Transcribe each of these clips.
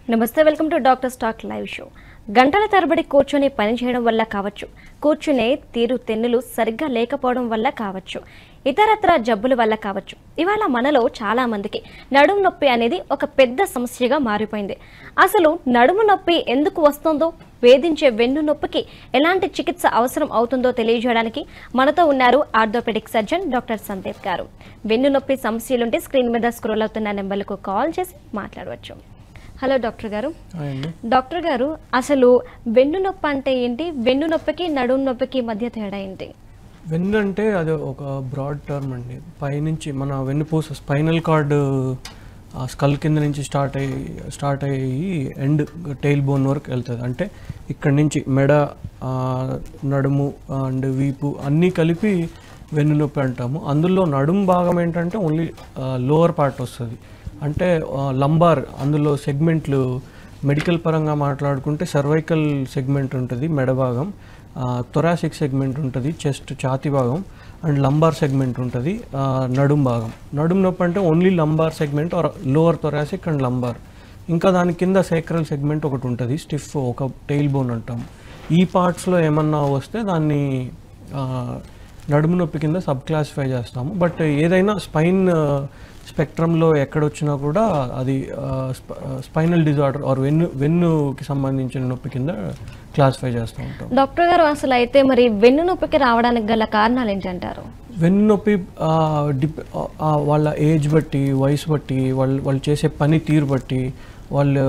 నమస్తే welcome to doctor stock live show గంటల తరబడి కూర్చొని పని చేయడం వల్ల కావచ్చు కూర్చునే తీరు తెన్నులు సరిగ్గా లేకపోవడం వల్ల కావచ్చు ఇతరత్ర జబ్బుల వల్ల కావచ్చు ఇవాళ మనలో చాలా మందికి నడుము నొప్పి అనేది ఒక పెద్ద సమస్యగా మారిపోయింది అసలు నడుము నొప్పి ఎందుకు వస్తుందో వేధించే వెన్ను నొప్పికి ఎలాంటి చికిత్స అవసరం అవుతుందో తెలియజేయడానికి మనతో ఉన్నారు ఆర్థోపెడిక్ సర్జన్ డాక్టర్ సందీప్ గారు వెన్ను నొప్పి సమస్యలుంటే స్క్రీన్ మీద స్క్రోల్ అవుతున్న నెంబర్లకు కాల్ చేసి మాట్లాడవచ్చు హలో డాక్టర్ గారు అండి డాక్టర్ గారు అసలు వెన్ను నొప్పి అంటే ఏంటి వెన్ను నొప్పికి నడుము నొప్పికి మధ్య తేడా ఏంటి వెన్ను అంటే అది ఒక బ్రాడ్ టర్మ్ అండి పైనుంచి మన వెన్నుపూస స్పైనల్ కార్డ్ స్కల్ కింద నుంచి స్టార్ట్ అయ్యి స్టార్ట్ అయ్యి ఎండ్ టైల్ బోన్ వరకు వెళ్తుంది అంటే ఇక్కడి నుంచి మెడ ఆ, నడుము అండ్ వీపు అన్నీ కలిపి వెన్ను నొప్పి అంటాము అందులో నడుము భాగం ఏంటంటే ఓన్లీ లోవర్ పార్ట్ వస్తుంది అంటే లంబార్ అందులో సెగ్మెంట్లు మెడికల్ పరంగా మాట్లాడుకుంటే సర్వైకల్ సెగ్మెంట్ ఉంటుంది మెడ భాగం థొరాసిక్ సెగ్మెంట్ ఉంటుంది చెస్ట్ ఛాతి భాగం అండ్ లంబార్ సెగ్మెంట్ ఉంటుంది ఆ, నడుం భాగం నడుం నొప్పి అంటే only lumbar segment or lower thoracic and lumbar ఇంకా దాని కింద సేక్రల్ సెగ్మెంట్ ఒకటి ఉంటుంది స్టిఫ్ ఒక టైల్ బోన్ అంటాం ఈ పార్ట్స్లో ఏమన్నా వస్తే దాన్ని ఆ, నడుము నొప్పి కింద సబ్ క్లాసిఫై చేస్తాము బట్ ఏదైనా స్పైన్ స్పెక్ట్రంలో ఎక్కడొచ్చినా కూడా అది స్పైనల్ డిజార్డర్ ఆర్ వెన్ను వెన్నుకి సంబంధించిన నొప్పి కింద క్లాసిఫై చేస్తూ ఉంటాం డాక్టర్ గారు అసలు అయితే మరి వెన్ను నొప్పికి రావడానికి గల కారణాలు ఏంటంటారు వెన్ను నొప్పి ఆ, డిప్ ఆ, వాళ్ళ ఏజ్ బట్టి వయసు బట్టి వాళ్ళు వాళ్ళు చేసే పని తీరు బట్టి వాళ్ళు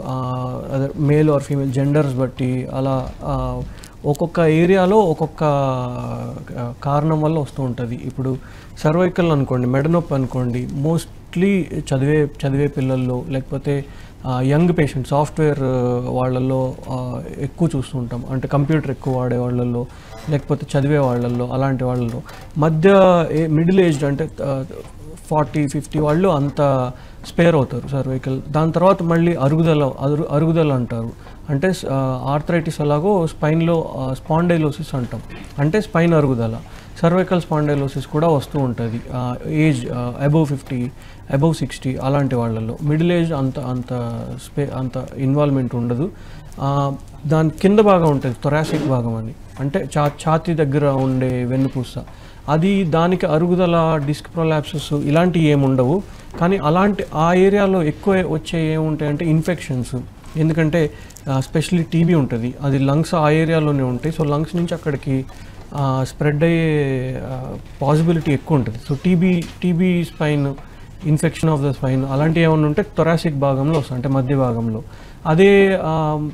అదే మేల్ ఆర్ ఫీమేల్ జెండర్స్ బట్టి అలా ఆ, ఒక్కొక్క ఏరియాలో ఒక్కొక్క ఆ, కారణం వల్ల వస్తూ ఉంటుంది ఇప్పుడు సర్వైకల్ అనుకోండి మెడ నొప్పి అనుకోండి మోస్ట్లీ చదివే చదివే పిల్లల్లో లేకపోతే యంగ్ పేషెంట్ సాఫ్ట్వేర్ వాళ్ళల్లో ఆ, ఎక్కువ చూస్తూ ఉంటాం అంటే కంప్యూటర్ ఎక్కువ వాడే వాళ్ళల్లో లేకపోతే చదివే వాళ్ళల్లో అలాంటి వాళ్ళలో మధ్య మిడిల్ ఏజ్డ్ అంటే ఫార్టీ ఫిఫ్టీ వాళ్ళు అంత స్పేర్ అవుతారు సర్వైకల్ దాని తర్వాత మళ్ళీ అరుగుదల అరుగు అరుగుదల అంటారు అంటే ఆర్థరైటిస్ అలాగో స్పైన్లో స్పాండైలోసిస్ అంటాం అంటే స్పైన్ అరుగుదల సర్వైకల్ స్పాండైలోసిస్ కూడా వస్తూ ఉంటుంది age above fifty above sixty అలాంటి వాళ్ళల్లో మిడిల్ ఏజ్ అంత అంత స్పే అంత ఇన్వాల్వ్మెంట్ ఉండదు ఆ, దాని కింద భాగం ఉంటుంది థొరాసిక్ భాగం అని అంటే చా ఛాతీ దగ్గర ఉండే వెన్నుపూస అది దానికి అరుగుదల డిస్క్ ప్రొలాప్సెస్ ఇలాంటివి ఏమి ఉండవు కానీ అలాంటి ఆ ఏరియాలో ఎక్కువ వచ్చే ఏముంటాయంటే ఇన్ఫెక్షన్స్ ఎందుకంటే స్పెషల్లీ టీబీ ఉంటుంది అది లంగ్స్ ఆ ఏరియాలోనే ఉంటాయి సో లంగ్స్ నుంచి అక్కడికి స్ప్రెడ్ అయ్యే పాసిబిలిటీ ఎక్కువ ఉంటుంది so TB TB spine infection of the spine అలాంటివి ఏమైనా ఉంటే థొరాసిక్ భాగంలో వస్తాయి అంటే మధ్య భాగంలో అదే ఆ,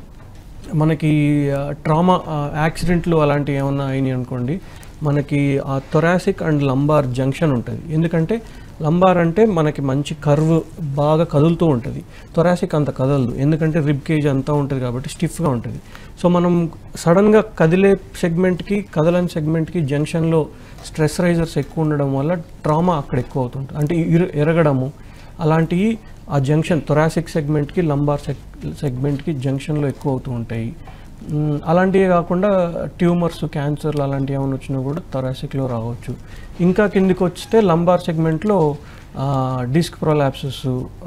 మనకి ట్రామా యాక్సిడెంట్లు అలాంటివి ఏమన్నా అయినాయి అనుకోండి మనకి ఆ థొరాసిక్ అండ్ లంబార్ జంక్షన్ ఉంటుంది ఎందుకంటే లంబార్ అంటే మనకి మంచి కర్వ్ బాగా కదులుతూ ఉంటుంది థొరాసిక్ అంత కదలదు ఎందుకంటే రిబ్ కేజ్ అంతా ఉంటుంది కాబట్టి స్టిఫ్గా ఉంటుంది సో మనం సడన్గా కదిలే సెగ్మెంట్కి కదలని సెగ్మెంట్కి జంక్షన్లో స్ట్రెస్ రైజర్స్ ఎక్కువ ఉండడం వల్ల ట్రామా అక్కడ ఎక్కువ అవుతుంటుంది అంటే ఇరు- ఎరగడము అలాంటివి ఆ జంక్షన్ థొరాసిక్ సెగ్మెంట్కి లంబార్ సెగ్ సెగ్మెంట్కి జంక్షన్లో ఎక్కువ అవుతూ ఉంటాయి మ్, అలాంటివే కాకుండా ట్యూమర్స్ క్యాన్సర్లు అలాంటివి ఏమైనా వచ్చినా కూడా థొరాసిక్లో రావచ్చు ఇంకా కిందికి వస్తే లంబార్ సెగ్మెంట్లో డిస్క్ ప్రొలాప్సెస్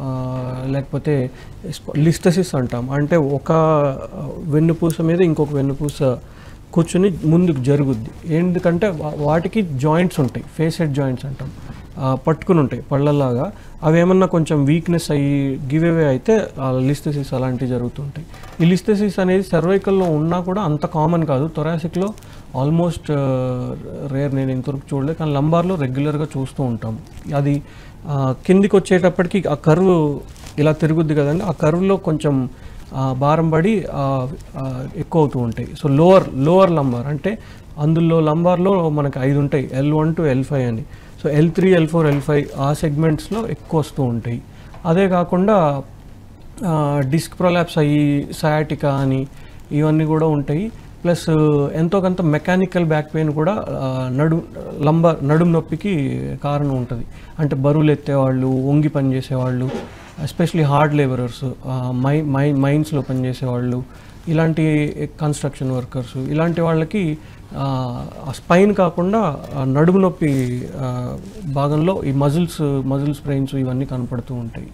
లేకపోతే లిస్థసిస్ అంటాం అంటే ఒక వెన్నుపూస మీద ఇంకొక వెన్నుపూస కూర్చుని ముందుకు జరుగుద్ది ఎందుకంటే వా- వాటికి జాయింట్స్ ఉంటాయి ఫేస్ హెడ్ జాయింట్స్ అంటాం ఆ, పట్టుకుని ఉంటాయి పళ్ళలాగా అవి ఏమన్నా కొంచెం వీక్నెస్ అయ్యి గివ్ అవే అయితే లిస్థసిస్ అలాంటివి జరుగుతుంటాయి ఈ లిస్థసిస్ అనేది సర్వైకల్లో ఉన్నా కూడా అంత కామన్ కాదు థొరాసిక్లో ఆల్మోస్ట్ రేర్ నేను ఇంతవరకు చూడలేదు కానీ లంబార్లో రెగ్యులర్గా చూస్తూ ఉంటాం అది ఆ, కిందికి వచ్చేటప్పటికి ఆ కర్వ్ ఇలా తిరుగుద్ది కదండి ఆ కర్వ్లో కొంచెం ఆ, భారం పడి ఆ, ఆ, ఎక్కువ అవుతూ ఉంటాయి సో లోవర్ లోవర్ లంబార్ అంటే అందులో లంబార్లో మనకి ఐదు ఉంటాయి L one two L five అని so L three L four L five ఆ సెగ్మెంట్స్లో ఎక్కువ వస్తూ ఉంటాయి అదే కాకుండా డిస్క్ ప్రొలాప్స్ అయ్యి సయాటికా అని ఇవన్నీ కూడా ఉంటాయి ప్లస్ ఎంతో కొంత మెకానికల్ బ్యాక్ పెయిన్ కూడా ఆ, నడు లంబ నడుము నొప్పికి కారణం ఉంటుంది అంటే బరువులు ఎత్తేవాళ్ళు వంగి పనిచేసేవాళ్ళు ఎస్పెషలీ హార్డ్ లేబరర్స్ మై మై మైన్స్లో పనిచేసేవాళ్ళు ఇలాంటి కన్స్ట్రక్షన్ వర్కర్స్ ఇలాంటి వాళ్ళకి స్పైన్ కాకుండా ఆ, నడుము నొప్పి ఆ, భాగంలో ఈ మజిల్స్ మజిల్ స్ప్రెయిన్స్ ఇవన్నీ కనపడుతూ ఉంటాయి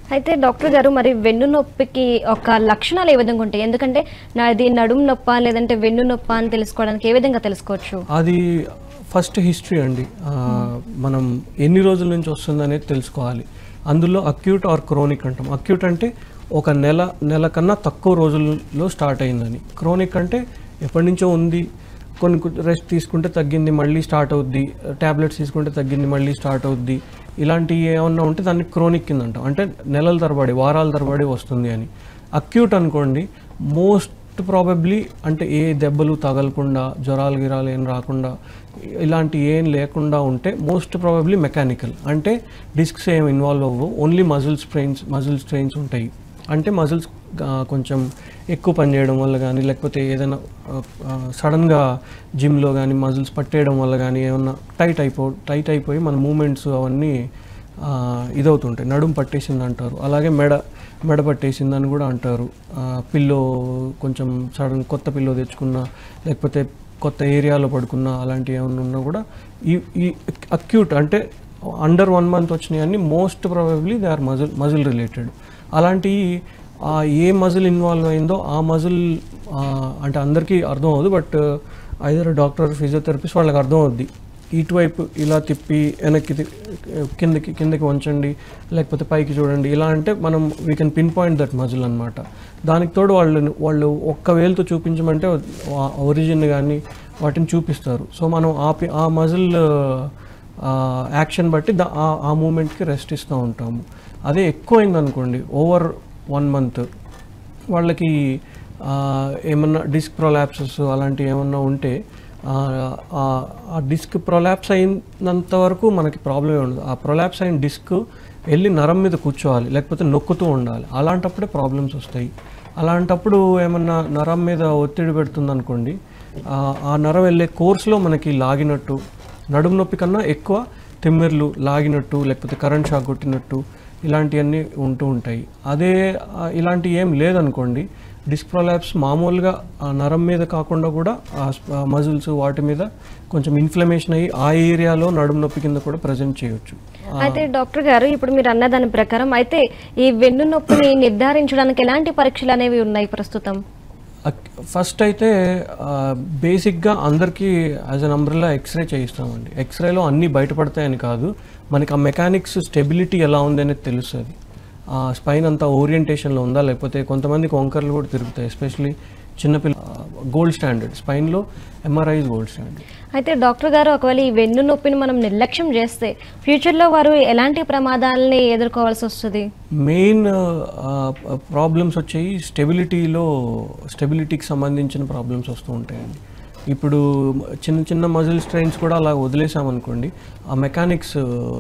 అయితే డాక్టర్ గారు మరి వెన్ను నొప్పికి ఒక లక్షణాలు ఏ విధంగా ఉంటాయి ఎందుకంటే నాది నడుము నొప్ప లేదంటే వెన్ను నొప్ప అని తెలుసుకోవడానికి ఏ విధంగా తెలుసుకోవచ్చు అది ఫస్ట్ హిస్టరీ అండి ఆ, మనం ఎన్ని రోజుల నుంచి వస్తుంది అనేది తెలుసుకోవాలి అందులో అక్యూట్ ఆర్ క్రోనిక్ అంటాం అక్యూట్ అంటే ఒక నెల నెల కన్నా తక్కువ రోజుల్లో స్టార్ట్ అయిందని క్రోనిక్ అంటే ఎప్పటి నుంచో ఉంది కొన్ని రెస్ట్ తీసుకుంటే తగ్గింది మళ్ళీ స్టార్ట్ అవుద్ది ట్యాబ్లెట్స్ తీసుకుంటే తగ్గింది మళ్ళీ స్టార్ట్ అవుద్ది ఇలాంటివి ఏమన్నా ఉంటే దాన్ని క్రోనిక్ కింద అంటాం అంటే నెలల తరబడి వారాల తరబడి వస్తుంది అని అక్యూట్ అనుకోండి మోస్ట్ ప్రాబబ్లీ అంటే ఏ దెబ్బలు తగలకుండా జ్వరాలు గిరాలు ఏం రాకుండా ఇలాంటి ఏం లేకుండా ఉంటే మోస్ట్ ప్రాబబ్లీ మెకానికల్ అంటే డిస్క్స్ ఏం ఇన్వాల్వ్ అవ్వవు only muscle strains muscle strains ఉంటాయి అంటే మజిల్స్ కొంచెం ఎక్కువ పనిచేయడం వల్ల కానీ లేకపోతే ఏదైనా సడన్గా జిమ్లో కానీ మజిల్స్ పట్టేయడం వల్ల కానీ ఏమన్నా టైట్ అయిపో టైట్ అయిపోయి మన మూమెంట్స్ అవన్నీ ఆ, ఇదవుతుంటాయి నడుము పట్టేసింది అంటారు అలాగే మెడ మెడ పట్టేసిందని కూడా అంటారు ఆ, పిల్లో కొంచెం సడన్ కొత్త పిల్లో తెచ్చుకున్నా లేకపోతే కొత్త ఏరియాలో పడుకున్నా అలాంటివి ఏమైనా ఉన్నా కూడా ఈ ఈ అక్యూట్ అంటే అండర్ వన్ మంత్ వచ్చినాయన్నీ most probably they are muscle muscle related అలాంటివి ఆ ఏ మజిల్ ఇన్వాల్వ్ అయిందో ఆ మజిల్ అంటే అందరికీ అర్థం అవ్వదు బట్ ఐదర్ డాక్టర్ ఫిజియోథెరపిస్ట్ వాళ్ళకి అర్థం అవుద్ది ఇటువైపు ఇలా తిప్పి వెనక్కి తి- కిందకి కిందకి వంచండి లేకపోతే పైకి చూడండి ఇలా అంటే మనం we can pinpoint that muscle అనమాట దానికి తోడు వాళ్ళు వాళ్ళు ఒక్క వేలుతో చూపించమంటే ఒరిజిన్ కానీ వాటిని చూపిస్తారు సో మనం ఆ పి- ఆ మజిల్ యాక్షన్ బట్టి దా- ఆ- ఆ మూమెంట్కి రెస్ట్ ఇస్తూ ఉంటాము అదే ఎక్కువైంది అనుకోండి ఓవర్ వన్ మంత్ వాళ్ళకి ఆ, ఏమన్నా డిస్క్ ప్రొలాప్సెస్ అలాంటివి ఏమన్నా ఉంటే ఆ, ఆ ఆ డిస్క్ ప్రొలాప్స్ అయినంత వరకు మనకి ప్రాబ్లమే ఉండదు ఆ ప్రొలాప్స్ అయిన డిస్క్ వెళ్ళి నరం మీద కూర్చోవాలి లేకపోతే నొక్కుతూ ఉండాలి అలాంటప్పుడే ప్రాబ్లమ్స్ వస్తాయి అలాంటప్పుడు ఏమన్నా నరం మీద ఒత్తిడి పెడుతుంది అనుకోండి ఆ ఆ నరం వెళ్ళే కోర్స్లో మనకి లాగినట్టు నడుము నొప్పి కన్నా ఎక్కువ తిమ్మిర్లు లాగినట్టు లేకపోతే కరెంట్ షాక్ కొట్టినట్టు ఇలాంటివన్నీ ఉంటూ ఉంటాయి అదే ఆ, ఇలాంటి ఏం లేదనుకోండి డిస్క్ ప్రొలాప్స్ మామూలుగా ఆ నరం మీద కాకుండా కూడా ఆ మజిల్స్ వాటి మీద కొంచెం ఇన్ఫ్లమేషన్ అయ్యి ఆ ఏరియాలో నడుము నొప్పి కింద కూడా ప్రజెంట్ చేయొచ్చు అయితే డాక్టర్ గారు ఇప్పుడు మీరు అన్న దాని ప్రకారం అయితే ఈ వెన్ను నొప్పిని నిర్ధారించడానికి ఎలాంటి పరీక్షలు అనేవి ఉన్నాయి ప్రస్తుతం ఫస్ట్ అయితే బేసిక్గా అందరికీ యాజ్ అన్ అంబ్రెలా ఎక్స్రే చేయిస్తామండి ఎక్స్రేలో అన్నీ బయటపడతాయని కాదు మనకి ఆ మెకానిక్స్ స్టెబిలిటీ ఎలా ఉంది అనేది తెలుస్తుంది ఆ స్పైన్ అంతా ఓరియంటేషన్లో ఉందా లేకపోతే కొంతమందికి వంకర్లు కూడా తిరుగుతాయి ఎస్పెషలీ చిన్నపిల్ల గోల్డ్ స్టాండర్డ్ స్పైన్లో ఎంఆర్ఐస్ గోల్డ్ స్టాండర్డ్ అయితే డాక్టర్ గారు ఒకవేళ ఈ వెన్ను నొప్పిని మనం నిర్లక్ష్యం చేస్తే ఫ్యూచర్లో వారు ఎలాంటి ప్రమాదాలని ఎదుర్కోవాల్సి వస్తుంది మెయిన్ ప్రాబ్లమ్స్ వచ్చాయి స్టెబిలిటీలో స్టెబిలిటీకి సంబంధించిన ప్రాబ్లమ్స్ వస్తూ ఉంటాయండి ఇప్పుడు చిన్న చిన్న మజిల్ స్ట్రెయిన్స్ కూడా అలా వదిలేసామనుకోండి ఆ మెకానిక్స్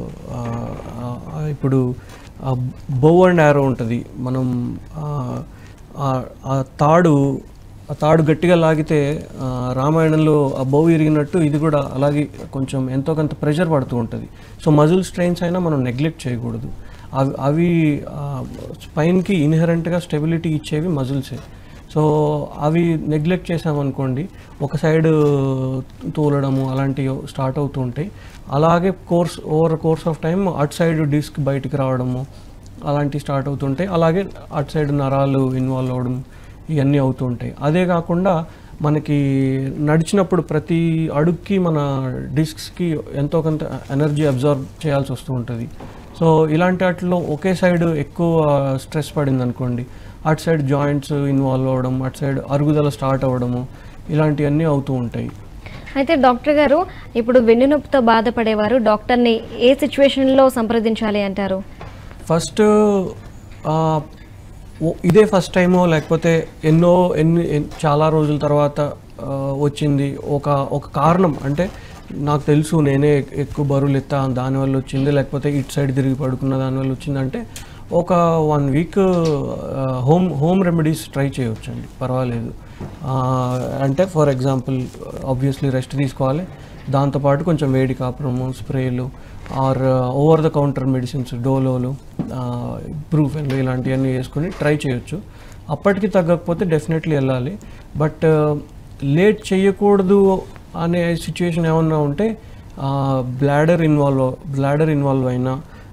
ఇప్పుడు బో అండ్ యారో ఉంటుంది మనం ఆ, ఆ- ఆ తాడు ఆ తాడు గట్టిగా లాగితే ఆ, రామాయణంలో ఆ బౌ ఇరిగినట్టు ఇది కూడా అలాగే కొంచెం ఎంతో కొంత ప్రెషర్ పడుతూ ఉంటుంది సో మజిల్ స్ట్రెయిన్స్ అయినా మనం నెగ్లెక్ట్ చేయకూడదు అవి అవి స్పైన్కి ఇన్హెరెంట్గా స్టెబిలిటీ ఇచ్చేవి మజిల్సే సో అవి నెగ్లెక్ట్ చేసామనుకోండి ఒక సైడ్ తూలడము అలాంటివి స్టార్ట్ అవుతూ ఉంటాయి అలాగే course over course of time అటు సైడ్ డిస్క్ బయటికి రావడము అలాంటివి స్టార్ట్ అవుతుంటాయి అలాగే అటు సైడ్ నరాలు ఇన్వాల్వ్ అవ్వడం ఇవన్నీ అవుతూ ఉంటాయి అదే కాకుండా మనకి నడిచినప్పుడు ప్రతి అడుగుకి మన డిస్క్స్కి ఎంతో కొంత ఎనర్జీ అబ్జర్వ్ చేయాల్సి వస్తూ ఉంటుంది సో ఇలాంటి వాటిలో ఒకే సైడ్ ఎక్కువ స్ట్రెస్ పడింది అనుకోండి అటు సైడ్ జాయింట్స్ ఇన్వాల్వ్ అవ్వడం అటు సైడ్ అరుగుదల స్టార్ట్ అవ్వడము ఇలాంటివన్నీ అవుతూ ఉంటాయి అయితే డాక్టర్ గారు ఇప్పుడు వెన్ను నొప్పితో బాధపడేవారు డాక్టర్ని ఏ సిచ్యువేషన్లో సంప్రదించాలి అంటారు ఫస్ట్ ఆ, ఓ- ఇదే ఫస్ట్ టైమో లేకపోతే ఎన్నో ఎన్ని ఎన్- చాలా రోజుల తర్వాత ఆ, వచ్చింది ఒక ఒక కారణం అంటే నాకు తెలుసు నేనే ఎక్కువ బరువులు ఎత్తా దానివల్ల వచ్చింది లేకపోతే ఇటు సైడ్ తిరిగి పడుకున్న దానివల్ల వచ్చిందంటే ఒక one week home home remedies try చేయవచ్చండి పర్వాలేదు ఆ, అంటే ఫర్ ఎగ్జాంపుల్ ఆబ్వియస్లీ రెస్ట్ తీసుకోవాలి దాంతోపాటు కొంచెం వేడి కాపురము స్ప్రేలు or over the counter medicines డోలోలు బ్రూఫెన్ ఇలాంటివన్నీ వేసుకొని ట్రై చేయొచ్చు అప్పటికి తగ్గకపోతే డెఫినెట్లీ వెళ్ళాలి బట్ లేట్ చేయకూడదు అనే సిచ్యుయేషన్ ఏమన్నా ఉంటే బ్లాడర్ ఇన్వాల్వ్ బ్లాడర్ ఇన్వాల్వ్ అయినా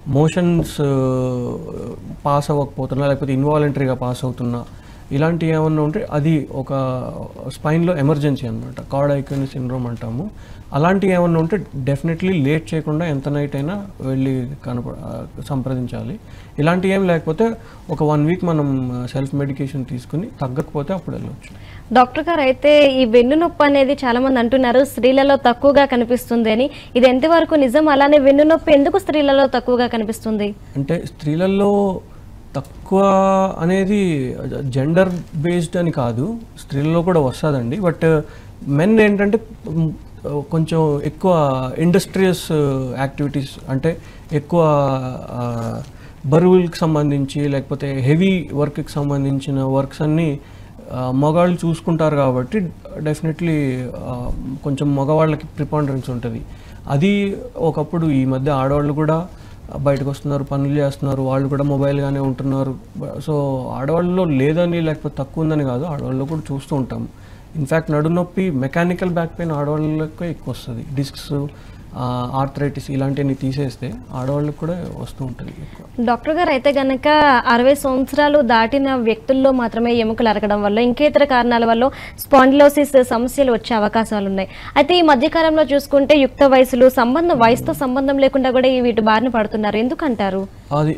మోషన్స్ పాస్ అవ్వకపోతున్నా లేకపోతే ఇన్వాలంటరీగా పాస్ అవుతున్నా ఇలాంటివి ఏమన్నా ఉంటే అది ఒక స్పైన్లో ఎమర్జెన్సీ అనమాట కార్డ్ ఐక్యూని సిండ్రోమ్ అంటాము అలాంటివి ఏమన్నా ఉంటే డెఫినెట్లీ లేట్ చేయకుండా ఎంత నైట్ అయినా వెళ్ళి కనప ఆ, సంప్రదించాలి ఇలాంటివి ఏం లేకపోతే ఒక వన్ వీక్ మనం సెల్ఫ్ మెడికేషన్ తీసుకుని తగ్గకపోతే అప్పుడు వెళ్ళొచ్చు డాక్టర్ గారు అయితే ఈ వెన్ను నొప్పి అనేది చాలా మంది అంటున్నారు స్త్రీలలో తక్కువగా కనిపిస్తుంది అని ఇది ఎంతవరకు నిజం అలానే వెన్ను నొప్పి ఎందుకు స్త్రీలలో తక్కువగా కనిపిస్తుంది అంటే స్త్రీలలో తక్కువ అనేది జెండర్ బేస్డ్ అని కాదు స్త్రీలలో కూడా వస్తుందండి బట్ మెన్ ఏంటంటే మ్, కొంచెం ఎక్కువ ఇండస్ట్రియస్ యాక్టివిటీస్ అంటే ఎక్కువ ఆ, బరువులకు సంబంధించి లేకపోతే హెవీ వర్క్కి సంబంధించిన వర్క్స్ అన్నీ ఆ, మగవాళ్ళు చూసుకుంటారు కాబట్టి డెఫినెట్లీ కొంచెం మగవాళ్ళకి ప్రిపాండరెన్స్ ఉంటుంది అది ఒకప్పుడు ఈ మధ్య ఆడవాళ్ళు కూడా బయటకు వస్తున్నారు పనులు చేస్తున్నారు వాళ్ళు కూడా మొబైల్గానే ఉంటున్నారు బ- సో ఆడవాళ్ళలో లేదని లేకపోతే తక్కువ ఉందని కాదు ఆడవాళ్ళలో కూడా చూస్తూ ఉంటాం ఇన్ఫ్యాక్ట్ నడునొప్పి మెకానికల్ బ్యాక్ పెయిన్ ఆడవాళ్ళకి ఎక్కువ వస్తుంది డిస్క్స్ ఆర్థరైటిస్ ఇలాంటివన్నీ తీసేస్తే ఆడవాళ్ళకి కూడా వస్తూ ఉంటుంది ఎక్కువ డాక్టర్ గారు అయితే గనక అరవై సంవత్సరాలు దాటిన వ్యక్తుల్లో మాత్రమే ఎముకలు అరగడం వల్ల ఇంకేతర కారణాల వల్ల స్పాండిలోసిస్ సమస్యలు వచ్చే అవకాశాలు ఉన్నాయి అయితే ఈ మధ్యకాలంలో చూసుకుంటే యుక్త వయసులు సంబంధం వయసుతో సంబంధం లేకుండా కూడా ఈ వీటి బారిన పడుతున్నారు ఎందుకంటారు అది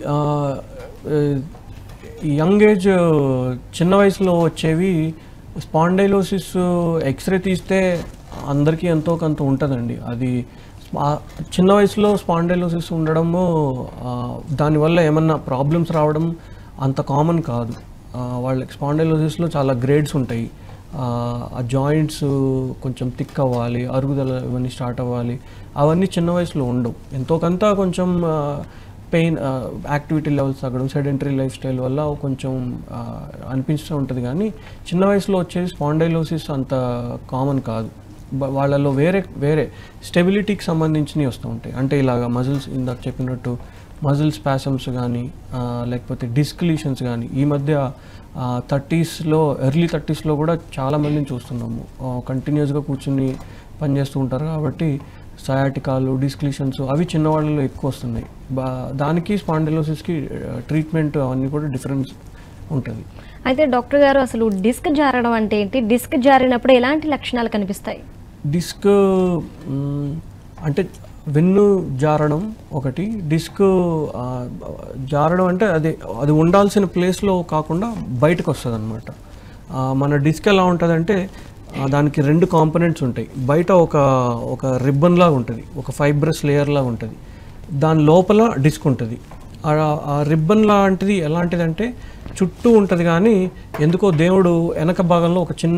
యంగ్ ఏజ్ చిన్న వయసులో వచ్చేవి స్పాండైలోసిస్ ఎక్స్రే తీస్తే అందరికీ ఎంతో కొంత ఉంటుందండి అది స్పా- చిన్న వయసులో స్పాండైలోసిస్ ఉండడము ఆ, దానివల్ల ఏమన్నా ప్రాబ్లమ్స్ రావడం అంత కామన్ కాదు ఆ, వాళ్ళకి స్పాండైలోసిస్లో చాలా గ్రేడ్స్ ఉంటాయి ఆ, ఆ జాయింట్స్ కొంచెం థిక్ అవ్వాలి అరుగుదల ఇవన్నీ స్టార్ట్ అవ్వాలి అవన్నీ చిన్న వయసులో ఉండవు ఎంతో కొంత కొంచెం పెయిన్ యాక్టివిటీ లెవెల్స్ తగ్గడం సెడెంటరీ లైఫ్ స్టైల్ వల్ల కొంచెం ఆ, అనిపిస్తూ ఉంటుంది కానీ చిన్న వయసులో వచ్చేది స్పాండైలోసిస్ అంత కామన్ కాదు బ- వాళ్ళలో వేరే వేరే స్టెబిలిటీకి సంబంధించినవి వస్తూ ఉంటాయి అంటే ఇలాగ మజిల్స్ ఇందాక చెప్పినట్టు మజిల్ స్పాసమ్స్ కానీ లేకపోతే డిస్క్లీషన్స్ కానీ ఈ మధ్య థర్టీస్లో ఎర్లీ థర్టీస్లో కూడా చాలా మందిని చూస్తున్నాము కంటిన్యూస్గా కూర్చుని పనిచేస్తూ ఉంటారు కాబట్టి సయాటికాలు డిస్క్లీషన్స్ అవి చిన్నవాళ్ళలో ఎక్కువ వస్తున్నాయి బా దానికి స్పాండిలోసిస్కి ట్రీట్మెంట్ అవన్నీ కూడా డిఫరెన్స్ ఉంటుంది అయితే డాక్టర్ గారు అసలు డిస్క్ జారడం అంటే ఏంటి డిస్క్ జారినప్పుడు ఎలాంటి లక్షణాలు కనిపిస్తాయి డిస్క్ మ్, అంటే వెన్ను జారడం ఒకటి డిస్క్ ఆ, జారడం అంటే అది అది ఉండాల్సిన ప్లేస్లో కాకుండా బయటకు వస్తుంది అనమాట మన డిస్క్ ఎలా ఉంటుందంటే ఆ, దానికి రెండు కాంపనెంట్స్ ఉంటాయి బయట ఒక ఒక రిబ్బన్ లాగా ఉంటుంది ఒక ఫైబ్రస్ లేయర్ లాగా ఉంటుంది దాని లోపల డిస్క్ ఉంటుంది ఆ- ఆ రిబ్బన్ లాంటిది ఎలాంటిదంటే చుట్టూ ఉంటుంది కానీ ఎందుకో దేవుడు వెనక భాగంలో ఒక చిన్న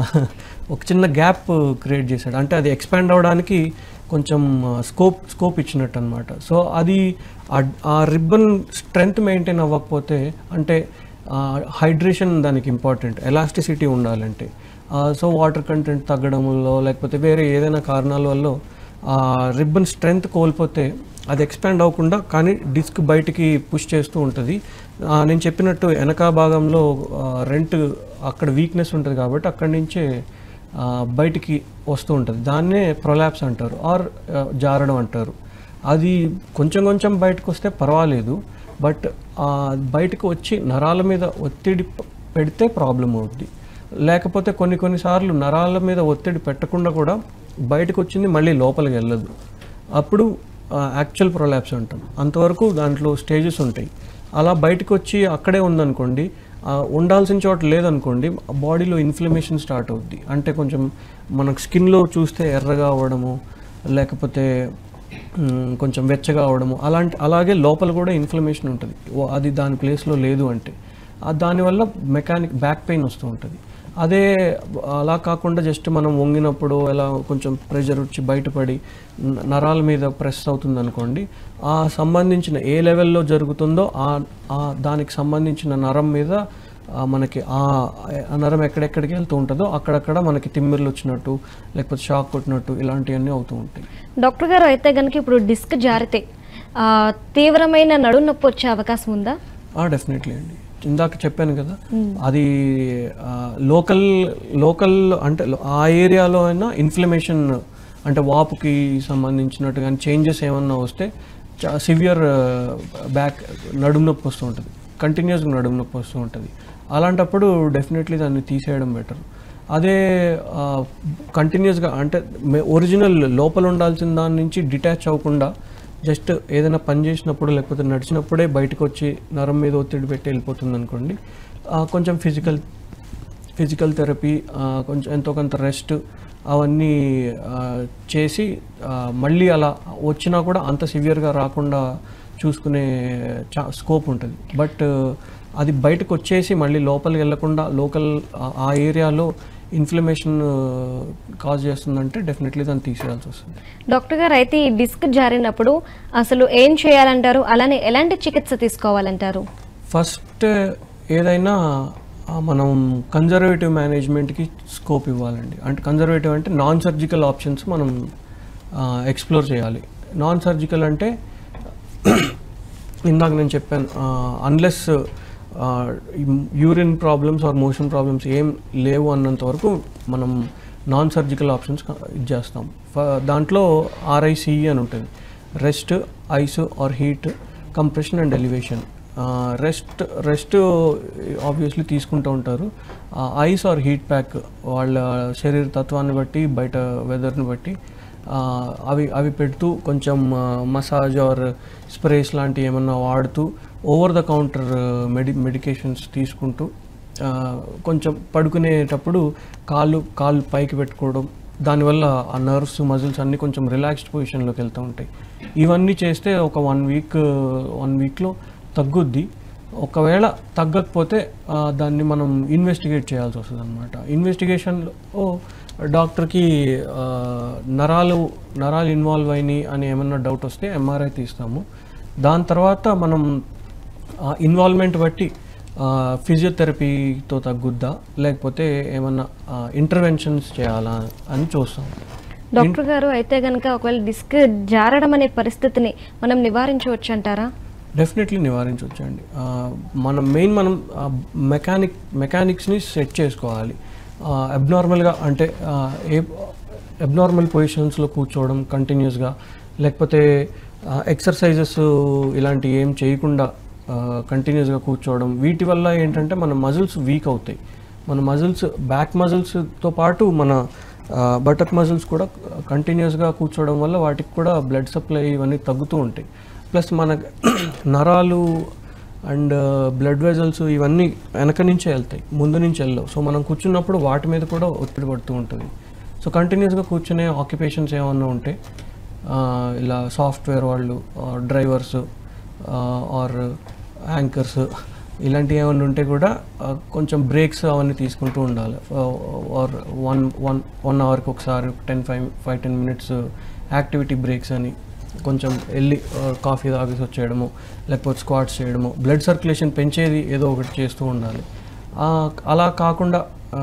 ఒక చిన్న గ్యాప్ క్రియేట్ చేశాడు అంటే అది ఎక్స్పాండ్ అవ్వడానికి కొంచెం స్కోప్ స్కోప్ ఇచ్చినట్టు అనమాట సో అది ఆ- ఆ రిబ్బన్ స్ట్రెంగ్త్ మెయింటైన్ అవ్వకపోతే అంటే హైడ్రేషన్ దానికి ఇంపార్టెంట్ ఎలాస్టిసిటీ ఉండాలంటే సో వాటర్ కంటెంట్ తగ్గడంలో లేకపోతే వేరే ఏదైనా కారణాల వల్ల ఆ రిబ్బన్ స్ట్రెంగ్త్ కోల్పోతే అది ఎక్స్పాండ్ అవ్వకుండా కానీ డిస్క్ బయటికి పుష్ చేస్తూ ఉంటుంది ఆ, నేను చెప్పినట్టు వెనక భాగంలో రెంట్ అక్కడ వీక్నెస్ ఉంటుంది కాబట్టి అక్కడి నుంచే ఆ, బయటికి వస్తూ ఉంటుంది దాన్నే ప్రొలాప్స్ అంటారు ఆర్ జారడం అంటారు అది కొంచెం కొంచెం బయటకు వస్తే పర్వాలేదు బట్ బయటకు వచ్చి నరాల మీద ఒత్తిడి ప- పెడితే ప్రాబ్లం అవుద్ది లేకపోతే కొన్ని కొన్నిసార్లు నరాల మీద ఒత్తిడి పెట్టకుండా కూడా బయటకు వచ్చింది మళ్ళీ లోపలికి వెళ్ళదు అప్పుడు యాక్చువల్ ప్రొలాప్స్ అంటాం అంతవరకు దాంట్లో స్టేజెస్ ఉంటాయి అలా బయటకు వచ్చి అక్కడే ఉందనుకోండి ఆ, ఉండాల్సిన చోట లేదనుకోండి బాడీలో ఇన్ఫ్లమేషన్ స్టార్ట్ అవుద్ది అంటే కొంచెం మనకు స్కిన్లో చూస్తే ఎర్రగా అవ్వడము లేకపోతే మ్, కొంచెం వెచ్చగా అవడము అలాంటి అలాగే లోపల కూడా ఇన్ఫ్లమేషన్ ఉంటుంది ఓ- అది దాని ప్లేస్లో లేదు అంటే ఆ దానివల్ల మెకానిక్ బ్యాక్ పెయిన్ వస్తూ ఉంటుంది అదే అలా కాకుండా జస్ట్ మనం వంగినప్పుడు ఎలా కొంచెం ప్రెషర్ వచ్చి బయటపడి న- నరాల మీద ప్రెస్ అవుతుంది అనుకోండి ఆ సంబంధించిన ఏ లెవెల్లో జరుగుతుందో ఆ ఆ దానికి సంబంధించిన నరం మీద ఆ మనకి ఆ ఆ నరం ఎక్కడెక్కడికి వెళ్తూ ఉంటుందో అక్కడక్కడ మనకి తిమ్మిర్లు వచ్చినట్టు లేకపోతే షాక్ కొట్టినట్టు ఇలాంటివన్నీ అవుతూ ఉంటాయి డాక్టర్ గారు అయితే కనుక ఇప్పుడు డిస్క్ జారితే ఆ, తీవ్రమైన నడుం నొప్పి వచ్చే అవకాశం ఉందా డెఫినెట్లీ అండి ఇందాక చెప్పాను కదా అది లోకల్ లోకల్ అంటే లో- ఆ ఏరియాలో అయినా ఇన్ఫ్లమేషన్ అంటే వాపుకి సంబంధించినట్టు కానీ చేంజెస్ ఏమన్నా వస్తే సివియర్ బ్యాక్ నడుము నొప్పి వస్తూ ఉంటుంది కంటిన్యూస్గా నడుము నొప్పి వస్తూ ఉంటుంది అలాంటప్పుడు డెఫినెట్లీ దాన్ని తీసేయడం బెటర్ అదే కంటిన్యూస్గా అంటే ఒరిజినల్ లోపల ఉండాల్సిన దాని నుంచి డిటాచ్ అవ్వకుండా జస్ట్ ఏదైనా పని చేసినప్పుడు లేకపోతే నడిచినప్పుడే బయటకు వచ్చి నరం మీద ఒత్తిడి పెట్టి వెళ్ళిపోతుంది అనుకోండి ఆ, కొంచెం ఫిజికల్ ఫిజికల్ థెరపీ కొంచెం ఎంతో కొంత రెస్ట్ అవన్నీ ఆ, చేసి ఆ, మళ్ళీ అలా వచ్చినా కూడా అంత సివియర్గా రాకుండా చూసుకునే చా స్కోప్ ఉంటుంది బట్ అది బయటకు వచ్చేసి మళ్ళీ లోపలికి వెళ్ళకుండా లోకల్ ఆ ఏరియాలో ఇన్ఫ్లమేషన్ కాజ్ చేస్తుందంటే డెఫినెట్లీ దాన్ని తీసేయాల్సి వస్తుంది డాక్టర్ గారు అయితే ఈ డిస్క్ జారినప్పుడు అసలు ఏం చేయాలంటారు అలానే ఎలాంటి చికిత్స తీసుకోవాలంటారు ఫస్ట్ ఏదైనా ఆ, మనం కన్జర్వేటివ్ మేనేజ్మెంట్కి స్కోప్ ఇవ్వాలండి అంటే కన్జర్వేటివ్ అంటే నాన్ సర్జికల్ ఆప్షన్స్ మనం ఎక్స్ప్లోర్ చేయాలి నాన్ సర్జికల్ అంటే ఇందాక నేను చెప్పాను unless urine problems or motion problems ఏం లేవు అన్నంత వరకు మనం నాన్ సర్జికల్ ఆప్షన్స్ ఇది చేస్తాం ఫ- దాంట్లో ఆర్ఐసిఈ అని ఉంటుంది rest ice or heat compression and elevation rest rest obviously తీసుకుంటూ ఉంటారు ఐస్ ఆర్ హీట్ ప్యాక్ వాళ్ళ శరీర తత్వాన్ని బట్టి బయట వెదర్ని బట్టి ఆ, అవి అవి పెడుతూ కొంచెం మసాజ్ ఆర్ స్ప్రేస్ లాంటివి ఏమన్నా వాడుతూ ఓవర్ ద కౌంటర్ మెడి మెడికేషన్స్ తీసుకుంటూ ఆ, కొంచెం పడుకునేటప్పుడు కాళ్ళు కాళ్ళు పైకి పెట్టుకోవడం దానివల్ల ఆ నర్వ్స్ మజిల్స్ అన్నీ కొంచెం రిలాక్స్డ్ పొజిషన్లోకి వెళ్తూ ఉంటాయి ఇవన్నీ చేస్తే ఒక వన్ వీక్ వన్ వీక్లో తగ్గుద్ది ఒకవేళ తగ్గకపోతే ఆ, దాన్ని మనం ఇన్వెస్టిగేట్ చేయాల్సి వస్తుంది అనమాట ఇన్వెస్టిగేషన్లో డాక్టర్కి ఆ, నరాలు నరాలు ఇన్వాల్వ్ అయినాయి అని ఏమన్నా డౌట్ వస్తే ఎంఆర్ఐ తీస్తాము దాని తర్వాత మనం ఇన్వాల్వ్మెంట్ బట్టి ఫిజియోథెరపీతో తగ్గుద్దా లేకపోతే ఏమన్నా ఇంటర్వెన్షన్స్ చేయాలా అని చూస్తాం డాక్టర్ గారు అయితే గనక ఒకవేళ డిస్క్ జారడం అనే పరిస్థితిని మనం నివారించవచ్చు అంటారా డెఫినెట్లీ నివారించవచ్చండి ఆ, మనం మెయిన్ మనం మెకానిక్ మెకానిక్స్ని సెట్ చేసుకోవాలి అబ్నార్మల్గా అంటే ఆ, ఏ అబ్నార్మల్ పొజిషన్స్లో కూర్చోవడం కంటిన్యూస్గా లేకపోతే ఎక్సర్సైజెస్ ఇలాంటి ఏం చేయకుండా కంటిన్యూస్గా కూర్చోవడం వీటి వల్ల ఏంటంటే మన మజిల్స్ వీక్ అవుతాయి మన మజిల్స్ బ్యాక్ మజిల్స్తో పాటు మన బటక్ మజిల్స్ కూడా కంటిన్యూస్గా కూర్చోవడం వల్ల వాటికి కూడా బ్లడ్ సప్లై ఇవన్నీ తగ్గుతూ ఉంటాయి ప్లస్ మన నరాలు అండ్ బ్లడ్ వెజల్స్ ఇవన్నీ వెనక నుంచే వెళ్తాయి ముందు నుంచి వెళ్ళవు సో మనం కూర్చున్నప్పుడు వాటి మీద కూడా ఒత్తిడి పడుతూ ఉంటుంది సో కంటిన్యూస్గా కూర్చునే ఆక్యుపేషన్స్ ఏమన్నా ఉంటే ఆ, ఇలా సాఫ్ట్వేర్ వాళ్ళు డ్రైవర్స్ ఆర్ యాంకర్స్ ఇలాంటివి ఏమైనా ఉంటే కూడా ఆ, కొంచెం బ్రేక్స్ అవన్నీ తీసుకుంటూ ఉండాలి ఆర్ వన్ వన్ వన్ అవర్కి ఒకసారి ten five five ten minutes activity breaks అని కొంచెం వెళ్ళి కాఫీ తాగేసి వచ్చేయడము లేకపోతే స్క్వాట్స్ చేయడము బ్లడ్ సర్క్యులేషన్ పెంచేది ఏదో ఒకటి చేస్తూ ఉండాలి ఆ, అలా కాకుండా ఆ,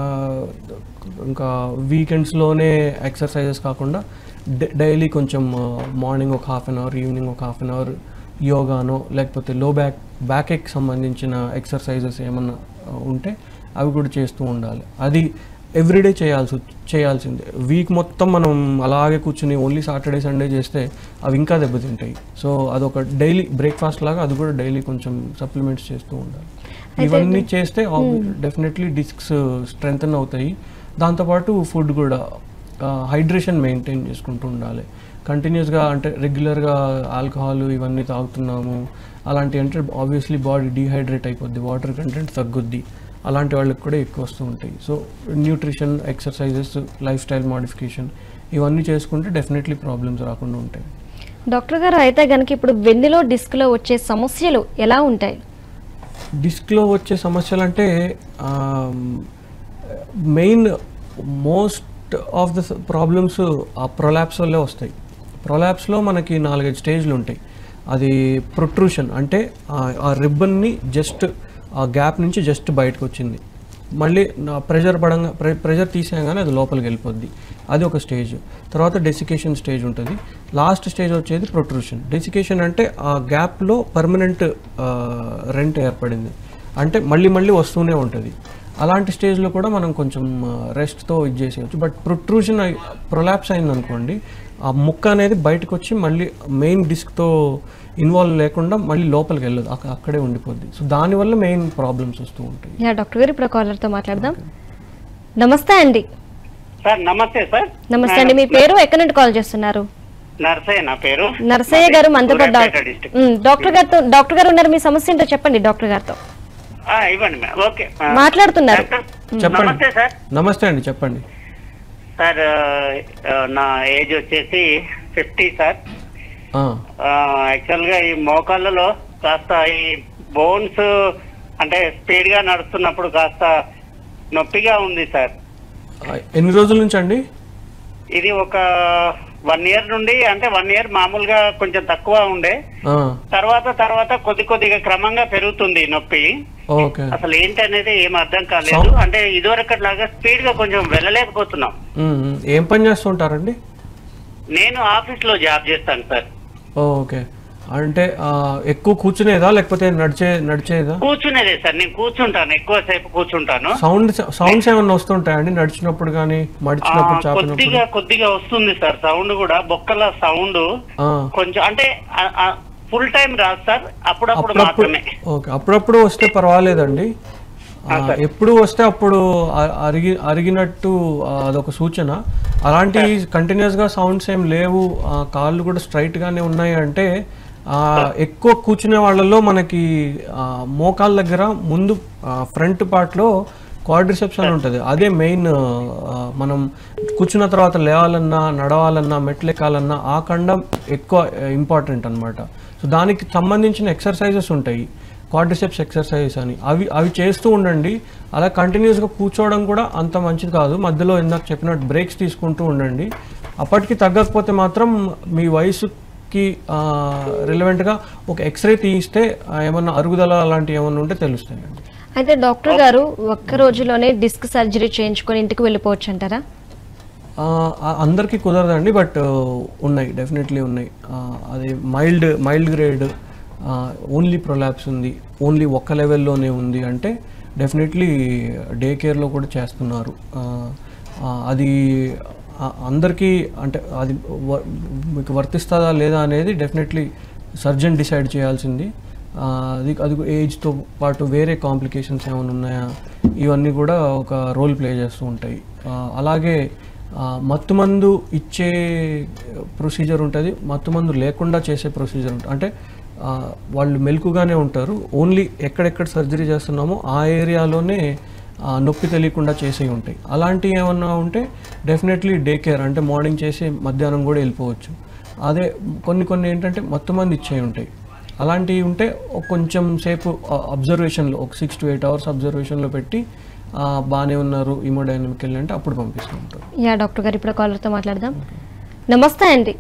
ఇంకా వీకెండ్స్లోనే ఎక్సర్సైజెస్ కాకుండా డైలీ కొంచెం మార్నింగ్ ఒక హాఫ్ అన్ అవర్ ఈవినింగ్ ఒక హాఫ్ అన్ అవర్ యోగానో లేకపోతే లో బ్యాక్ బ్యాక్ ఎక్ సంబంధించిన ఎక్సర్సైజెస్ ఏమన్నా ఆ, ఉంటే అవి కూడా చేస్తూ ఉండాలి అది ఎవ్రీడే చేయాల్సి చేయాల్సిందే వీక్ మొత్తం మనం అలాగే కూర్చుని ఓన్లీ సాటర్డే సండే చేస్తే అవి ఇంకా దెబ్బతింటాయి సో అదొక డైలీ బ్రేక్ఫాస్ట్ లాగా అది కూడా డైలీ కొంచెం సప్లిమెంట్స్ చేస్తూ ఉండాలి ఇవన్నీ చేస్తే డెఫినెట్లీ డిస్క్స్ స్ట్రెంగ్తన్ అవుతాయి దాంతోపాటు ఫుడ్ కూడా హైడ్రేషన్ మెయింటైన్ చేసుకుంటూ ఉండాలి కంటిన్యూస్గా అంటే రెగ్యులర్గా ఆల్కహాల్ ఇవన్నీ తాగుతున్నాము అలాంటి అంటే ఆబ్వియస్లీ బాడీ డీహైడ్రేట్ అయిపోద్ది వాటర్ కంటెంట్ తగ్గుద్ది అలాంటి వాళ్ళకి కూడా ఎక్కువ వస్తూ ఉంటాయి so nutrition exercises lifestyle modification ఇవన్నీ చేసుకుంటే డెఫినెట్లీ ప్రాబ్లమ్స్ రాకుండా ఉంటాయి డాక్టర్ గారు అయితే గనక ఇప్పుడు వెన్నులో డిస్క్లో వచ్చే సమస్యలు ఎలా ఉంటాయి డిస్క్లో వచ్చే సమస్యలు అంటే main most of the problems ఆ ప్రొలాప్స్ వల్లే వస్తాయి ప్రొలాప్స్లో మనకి నాలుగైదు స్టేజ్లు ఉంటాయి అది ప్రొట్రూషన్ అంటే ఆ- ఆ రిబ్బన్ని జస్ట్ ఆ గ్యాప్ నుంచి జస్ట్ బయటకు వచ్చింది మళ్ళీ నా ప్రెషర్ పడంగా ప్రె ప్రెషర్ తీసేయగానే అది లోపలికి వెళ్ళిపోద్ది అది ఒక స్టేజ్ తర్వాత డెసికేషన్ స్టేజ్ ఉంటుంది లాస్ట్ స్టేజ్ వచ్చేది ప్రొట్రూషన్ డెసికేషన్ అంటే ఆ గ్యాప్లో పర్మనెంట్ రెంట్ ఏర్పడింది అంటే మళ్ళీ మళ్ళీ వస్తూనే ఉంటుంది అలాంటి స్టేజ్లో కూడా మనం కొంచెం రెస్ట్తో ఇది చేసేయచ్చు బట్ ప్రొట్రూషన్ ప్రొలాప్స్ అయింది అనుకోండి ఆ ముక్క అనేది బయటకు వచ్చి మళ్ళీ మెయిన్ డిస్క్తో ఇన్వాల్వ్ లేకుండా మళ్ళీ లోపలికి వెళ్ళదు అక్క- అక్కడే ఉండిపోద్ది సో దానివల్ల మెయిన్ ప్రాబ్లమ్స్ వస్తూ ఉంటాయి యా డాక్టర్ గారు ఇప్పుడు కాలర్తో మాట్లాడదాం నమస్తే అండి సార్ నమస్తే సార్ నమస్తే అండి మీ పేరు ఎక్కడి నుండి కాల్ చేస్తున్నారు నర్సయ్య నా పేరు నరసయ్య గారు మనతో పాటు Suryapet doctor district. Um, doctor గారితో డాక్టర్ గారు ఉన్నారు మీ సమస్య ఏంటో చెప్పండి డాక్టర్ గారితో ఆ, ఇవ్వండి మేడం ఓకే ఆ, మాట్లాడుతున్నారు డాక్టర్, చెప్పండి. నమస్తే సార్ నమస్తే అండి చెప్పండి సార్ ఆ, నా ఏజ్ వచ్చేసి ఫిఫ్టీ సార్ ఆ, యాక్చువల్ గా ఈ మోకాళ్ళలో కాస్త ఈ బోన్స్ అంటే స్పీడ్ గా నడుస్తున్నప్పుడు కాస్త నొప్పిగా ఉంది సార్ ఆ, ఎన్ని రోజుల నుంచి అండి ఇది ఒక వన్ ఇయర్ నుండి అంటే వన్ ఇయర్ మామూలుగా కొంచెం తక్కువ ఉండే ఆ, తర్వాత తర్వాత కొద్ది కొద్దిగా క్రమంగా పెరుగుతుంది నొప్పి ఓకే అసలు ఏంటి అనేది ఏం అర్థం కాలేదు సౌ- అంటే ఇదివరకటి లాగా స్పీడ్ గా కొంచెం వెళ్ళలేకపోతున్నాం ఉమ్, ఉమ్. ఏం పని చేస్తుంటారండి నేను ఆఫీస్ లో జాబ్ చేస్తాను సార్ ఓకే అంటే ఆ, ఎక్కువ కూర్చునేదా లేకపోతే నడిచే నడిచేదా కూర్చునేదే సార్ నేను కూర్చుంటాను ఎక్కువ సేపు కూర్చుంటాను సౌండ్ సౌండ్స్ ఏమన్నా వస్తుంటాయండి నడిచినప్పుడు కానీ ఆ, మడిచినప్పుడు చాపినప్పుడు కొద్దిగా కొద్దిగా వస్తుంది సార్ సౌండ్ కూడా బొక్కల సౌండ్ ఆ, కొంచెం అంటే ఫుల్ టైం రాదు సార్ అప్పుడప్పుడు అప్పుడప్పుడు మాత్రమే ఓకే అప్పుడప్పుడు వస్తే పర్వాలేదండి ఆ, ఎప్పుడు వస్తే అప్పుడు అ- అరిగి అరిగినట్టు ఆ, అదొక సూచన అలాంటి కంటిన్యూస్ గా సౌండ్స్ ఏం లేవు ఆ, కాళ్ళు కూడా స్ట్రైట్ గానే ఉన్నాయి అంటే ఆ, ఎక్కువ కూర్చునే వాళ్ళలో మనకి ఆ, మోకాళ్ళ దగ్గర ముందు ఫ్రంట్ పార్ట్ లో క్వాడ్రిసెప్స్ అని ఉంటుంది అదే మెయిన్ మనం కూర్చున్న తర్వాత లేవాలన్నా నడవాలన్నా మెట్లు ఎక్కాలన్నా ఆ ఖండం ఎక్కువ ఇంపార్టెంట్ అన్నమాట సో దానికి సంబంధించిన ఎక్సర్సైజెస్ ఉంటాయి క్వాడ్రిసెప్స్ ఎక్సర్సైజెస్ అని అవి అవి చేస్తూ ఉండండి అలా కంటిన్యూస్గా కూర్చోవడం కూడా అంత మంచిది కాదు మధ్యలో ఇందాక చెప్పినట్టు బ్రేక్స్ తీసుకుంటూ ఉండండి అప్పటికి తగ్గకపోతే మాత్రం మీ వయసుకి రిలవెంట్గా ఒక ఎక్స్రే తీయిస్తే ఆ, ఏమన్నా అరుగుదల అలాంటివి ఏమన్నా ఉంటే తెలుస్తాయండి అయితే డాక్టర్ గారు ఒక్క రోజులోనే డిస్క్ సర్జరీ చేయించుకొని ఇంటికి వెళ్ళిపోవచ్చు అంటారా ఆ, ఆ, అందరికీ కుదరదండి బట్ ఉన్నాయి డెఫినెట్లీ ఉన్నాయి ఆ, అది mild mild grade only prolapse ఉంది ఓన్లీ ఒక్క లెవెల్లోనే ఉంది అంటే డెఫినెట్లీ డే కేర్లో కూడా చేస్తున్నారు ఆ, ఆ, అది ఆ, అందరికీ అంటే అది వ- మీకు వర్తిస్తుందా లేదా అనేది డెఫినెట్లీ సర్జన్ డిసైడ్ చేయాల్సింది ఆ, అది అది ఏజ్తో పాటు వేరే కాంప్లికేషన్స్ ఏమైనా ఉన్నాయా ఇవన్నీ కూడా ఒక రోల్ ప్లే చేస్తూ ఉంటాయి ఆ, అలాగే ఆ, మత్తుమందు ఇచ్చే ప్రొసీజర్ ఉంటుంది మత్తుమందు లేకుండా చేసే ప్రొసీజర్ ఉంటుంది అంటే ఆ, వాళ్ళు మెలకుగానే ఉంటారు ఓన్లీ ఎక్కడెక్కడ సర్జరీ చేస్తున్నామో ఆ ఏరియాలోనే ఆ, నొప్పి తెలియకుండా చేసే ఉంటాయి అలాంటివి ఏమన్నా ఉంటే డెఫినెట్లీ డే కేర్ అంటే మార్నింగ్ చేసి మధ్యాహ్నం కూడా వెళ్ళిపోవచ్చు అదే కొన్ని కొన్ని ఏంటంటే మొత్తం మంది ఇచ్చే ఉంటాయి అలాంటివి ఉంటే ఒక కొంచెం సేపు అబ్జర్వేషన్లో ఒక సిక్స్ టు ఎయిట్ అవర్స్ అబ్జర్వేషన్లో పెట్టి ఆ, బాగానే ఉన్నారు ఇమోడైనమిక్ వెళ్ళి అంటే అప్పుడు పంపిస్తూ ఉంటారు యా డాక్టర్ గారు ఇప్పుడు కాలర్తో మాట్లాడదాం నమస్తే అండి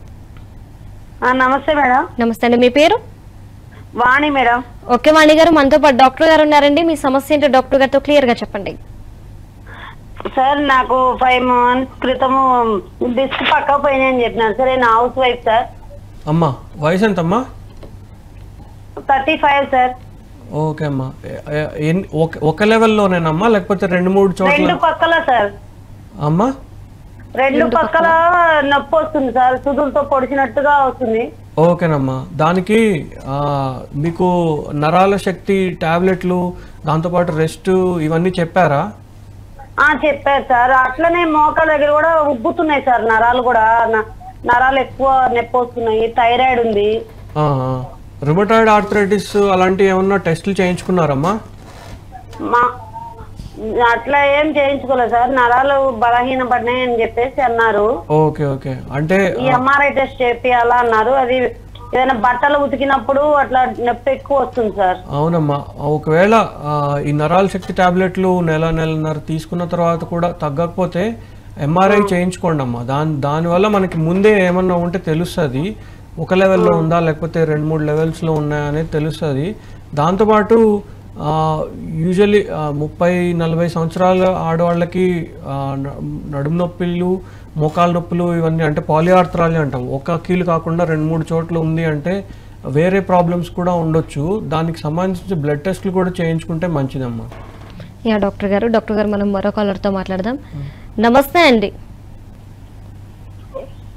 ఆ, నమస్తే మేడం నమస్తే అండి మీ పేరు వాణి మేడం ఓకే వాణి గారు మనతో పాటు డాక్టర్ గారు ఉన్నారండి మీ సమస్య ఏంటో డాక్టర్ గారితో క్లియర్ గా చెప్పండి సార్ నాకు ఫైవ్ మంత్స్ క్రితము డిస్క్ పక్క పోయినాయని చెప్పినాను సార్ నేను హౌస్ వైఫ్ సార్ అమ్మా వయసు ఎంతమ్మా థర్టీ ఫైవ్ సార్ ఓకే అమ్మా ఎ- ఎ- ఎన్ని- ఒక ఒక లెవెల్లోనేనమ్మా లేకపోతే రెండు మూడు చోట్ల రెండు పక్కల సార్ అమ్మా రెండు పక్కల నొప్పి వస్తుంది సార్ సుదులతో పొడిచినట్టుగా వస్తుంది ఓకేనమ్మా దానికి ఆ, మీకు నరాల శక్తి టాబ్లెట్లు దాంతోపాటు రెస్ట్ ఇవన్నీ చెప్పారా ఆ చెప్పారు సార్ అట్లనే మోకాల దగ్గర కూడా ఉబ్బుతున్నాయి సార్ నరాలు కూడా న- నరాలు ఎక్కువ నొప్పి వస్తున్నాయి థైరాయిడ్ ఉంది రుమటాయిడ్ ఆర్థరైటిస్ అలాంటివి ఏమన్నా టెస్టులు చేయించుకున్నారమ్మా మా అట్లా ఏం చేయించుకోలేదు సార్ నరాలు బలహీన పడినాయి అని చెప్పేసి అన్నారు ఓకే ఓకే అంటే ఈ ఎంఆర్ఐ టెస్ట్ చేపియాలా అన్నారు అది ఏదైనా బట్టలు ఉతికినప్పుడు అట్లా నొప్పి ఎక్కువ వస్తుంది సార్ అవునమ్మా ఒకవేళ ఆ, ఈ నరాల శక్తి టాబ్లెట్లు నెల నెలన్నర తీసుకున్న తర్వాత కూడా తగ్గకపోతే ఎంఆర్ఐ చేయించుకోండి అమ్మా దాని దానివల్ల మనకి ముందే ఏమన్నా ఉంటే తెలుస్తుంది ఒక లెవెల్లో ఉందా లేకపోతే రెండు మూడు లెవెల్స్లో ఉన్నాయా అనేది తెలుస్తుంది దాంతోపాటు యూజువల్లీ ముప్పై నలభై సంవత్సరాల ఆడవాళ్ళకి ఆ, న- నడుము నొప్పులు మోకాలు నొప్పులు ఇవన్నీ అంటే పాలిఆర్థరాలి అంటాం ఒక కీలు కాకుండా రెండు మూడు చోట్ల ఉంది అంటే వేరే ప్రాబ్లమ్స్ కూడా ఉండొచ్చు దానికి సంబంధించి బ్లడ్ టెస్ట్లు కూడా చేయించుకుంటే మంచిదమ్మా యా డాక్టర్ గారు డాక్టర్ గారు మనం మరో కాలర్తో మాట్లాడదాం నమస్తే అండి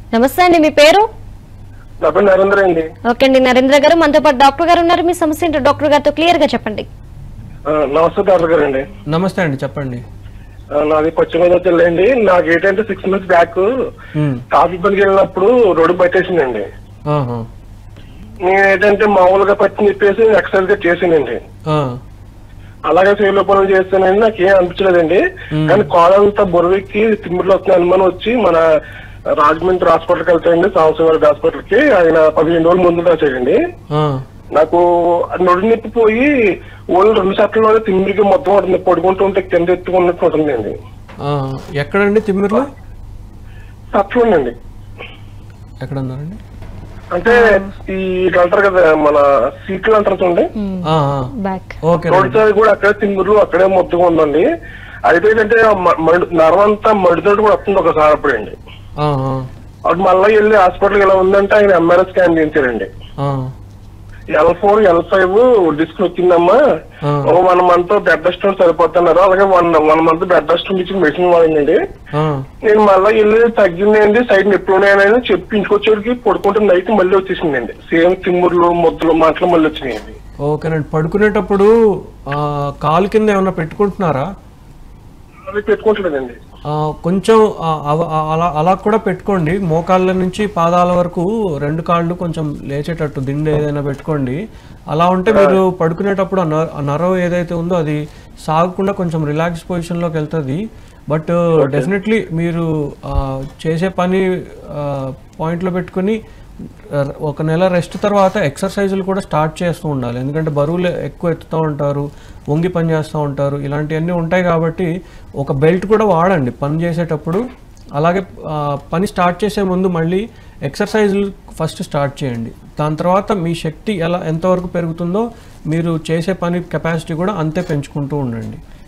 నమస్తే అండి మీ పేరు నా పేరు నరేంద్ర అండి ఓకే అండి నరేంద్ర గారు మనతో పాటు డాక్టర్ గారు ఉన్నారు మీ సమస్య ఏంటో డాక్టర్ గారితో క్లియర్ గా చెప్పండి ఆ, నమస్తే డాక్టర్ గారు అండి నమస్తే అండి చెప్పండి ఆ, నాది పశ్చిమ గోదావరి జిల్లా అండి నాకు ఏంటంటే సిక్స్ మంత్స్ బ్యాక్ మ్మ్. కాఫీ పనికి వెళ్ళినప్పుడు రోడ్డు పట్టేసిందండి ఆహా. నేను ఏంటంటే మామూలుగా పచ్చి చెప్పేసి ఎక్సర్సైజ్ గా చేసానండి ఆ. అలాగే సేవలో పనులు చేస్తానండి నాకు ఏం అనిపించలేదండి కానీ కాలంతా బొరవెక్కి తిమ్మిడిలో వస్తున్న అనుమానం వచ్చి మన రాజమండ్రి హాస్పిటల్కి వెళ్తాయండి సాంసంగారి హాస్పిటల్ కి ఆయన పదిహేను రోజుల ముందు రాశాడండి ఆ. నాకు నొడి నొప్పి పోయి ఓన్లీ రెండు సెట్లలోనే తిమ్మిడికి మొత్తం ఉంటుంది పడుకుంటూ ఉంటే కింద ఎత్తుకున్నట్టు ఉంటుందండి ఆ. ఎక్కడండి తిమ్మిర్లు సెట్లు ఉందండి ఎక్కడ ఉన్నారండి అంటే ఈ ఇట్లా అంటారు కదా మన సీట్లు అంటారు చూడండి ఆ, ఆ. బ్యాక్ ఓకే రోడ్ సైడ్ కూడా అక్కడే తిమ్మిర్లు అక్కడే మొత్తం ఉందండి అయితే ఏంటంటే ఆ మ- మడి- నరం అంతా మడితోటి కూడా వస్తుంది ఒకసారి అప్పుడండి ఆ, ఆ. అప్పుడు మళ్ళీ వెళ్ళి హాస్పిటల్కి ఎలా ఉందంటే ఆయన ఎంఆర్ఐ స్కాన్ చేయించారండి ఆ. L four L five disc వచ్చిందమ్మా ఆ. ఒక వన్ మంత్ బెడ్ రెస్ట్ సరిపోతున్నారు అలాగే one one month bed rest ఇచ్చి మెడిసిన్ వాడిందండి ఆ. నేను మళ్ళీ వెళ్ళి తగ్గిందండి సైడ్ నొప్పి ఉన్నాయని చెప్పి ఇంటికొచ్చేటికి పడుకుంటే నైట్ మళ్ళీ వచ్చేసిందండి సేమ్ తిమ్ముర్లు ముద్దలు మాటలు మళ్ళీ వచ్చినాయండి ఓకేనండి పడుకునేటప్పుడు ఆ, కాలు కింద ఏమన్నా పెట్టుకుంటున్నారా అది పెట్టుకుంటలేదండి ఆ, కొంచెం ఆ, అవ- ఆ, అలా అలా కూడా పెట్టుకోండి మోకాళ్ళ నుంచి పాదాల వరకు రెండు కాళ్ళు కొంచెం లేచేటట్టు దిండు ఏదైనా పెట్టుకోండి అలా ఉంటే మీరు పడుకునేటప్పుడు ఆ నర్- ఆ నరవ ఏదైతే ఉందో అది సాగకుండా కొంచెం రిలాక్స్ పొజిషన్లోకి వెళ్తుంది బట్ డెఫినెట్లీ మీరు ఆ, చేసే పని పాయింట్లో పెట్టుకుని ఆ, ఒక నెల రెస్ట్ తర్వాత ఎక్సర్సైజులు కూడా స్టార్ట్ చేస్తూ ఉండాలి ఎందుకంటే బరువులు ఎక్కువ ఎత్తుతూ ఉంటారు వంగి పని చేస్తూ ఉంటారు ఇలాంటివన్నీ ఉంటాయి కాబట్టి ఒక బెల్ట్ కూడా వాడండి పని చేసేటప్పుడు అలాగే ఆ, పని స్టార్ట్ చేసే ముందు మళ్ళీ ఎక్సర్సైజులు ఫస్ట్ స్టార్ట్ చేయండి దాని తర్వాత మీ శక్తి ఎలా ఎంతవరకు పెరుగుతుందో మీరు చేసే పని కెపాసిటీ కూడా అంతే పెంచుకుంటూ ఉండండి